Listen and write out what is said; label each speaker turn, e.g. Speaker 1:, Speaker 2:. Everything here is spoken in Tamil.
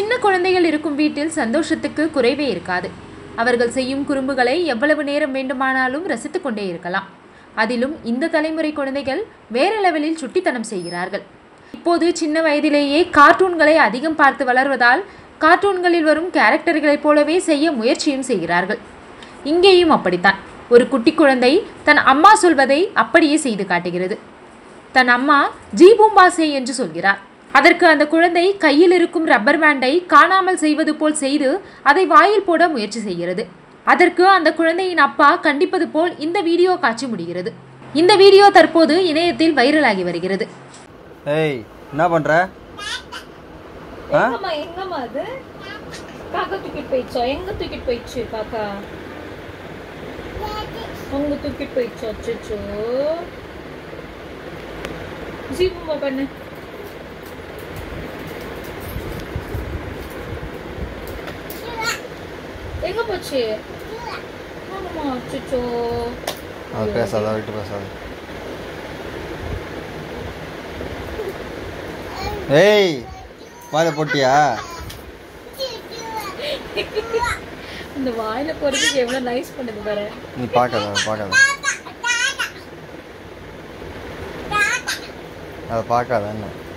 Speaker 1: சின்ன குழந்தைகள் இருக்கும் வீட்டில் சந்தோஷத்துக்கு குறைவே இருக்காது அவர்கள் செய்யும் குறும்புகளை எவ்வளவு நேரம் வேண்டுமானாலும் ரசித்து கொண்டே இருக்கலாம் அதிலும் இந்த தலைமுறை குழந்தைகள் வேற லெவலில் சுட்டித்தனம் செய்கிறார்கள் இப்போது சின்ன வயதிலேயே கார்ட்டூன்களை அதிகம் பார்த்து வளர்வதால் கார்ட்டூன்களில் வரும் கேரக்டர்களைப் போலவே செய்ய முயற்சியும் செய்கிறார்கள் இங்கேயும் அப்படித்தான் ஒரு குட்டி குழந்தை தன் அம்மா சொல்வதை அப்படியே செய்து காட்டுகிறது தன் அம்மா ஜி பூம்பாசே என்று சொல்கிறார் அதற்கு அந்த குழந்தை கையில் இருக்கும் ரப்பர் பேண்டை காணாமல் செய்வது போல் செய்து அதை வாயில் போட முயற்சி செய்கிறது அதற்கு அந்த குழந்தையின் அப்பா கண்டிப்பது போல் இந்த வீடியோ காட்சி முடிகிறது இந்த வீடியோ தற்போது இணையத்தில் வைரலாகி வருகிறது
Speaker 2: ஏய் என்ன பண்ற ஆ
Speaker 3: எங்கம்மா எங்கம்மா அது காக்கா தூக்கிட்டு போயிடுச்சா எங்க தூக்கிட்டு போயிடுச்சு காக்கா அங்க தூக்கிட்டு போயிடுச்சு அச்சோ ஜீவமா பண்ணு எங்க போச்சு ஆமாம்மா அச்சோ
Speaker 2: அது பேசாத விட்டு பேசாத ஏய் வாயில போட்டியா
Speaker 3: இந்த வாயில போறதுக்கு எவ்வளவு நைஸ் பண்ணுது பாரு
Speaker 2: நீ பார்க்காத அதை பார்க்காத அதை பார்க்காத என்ன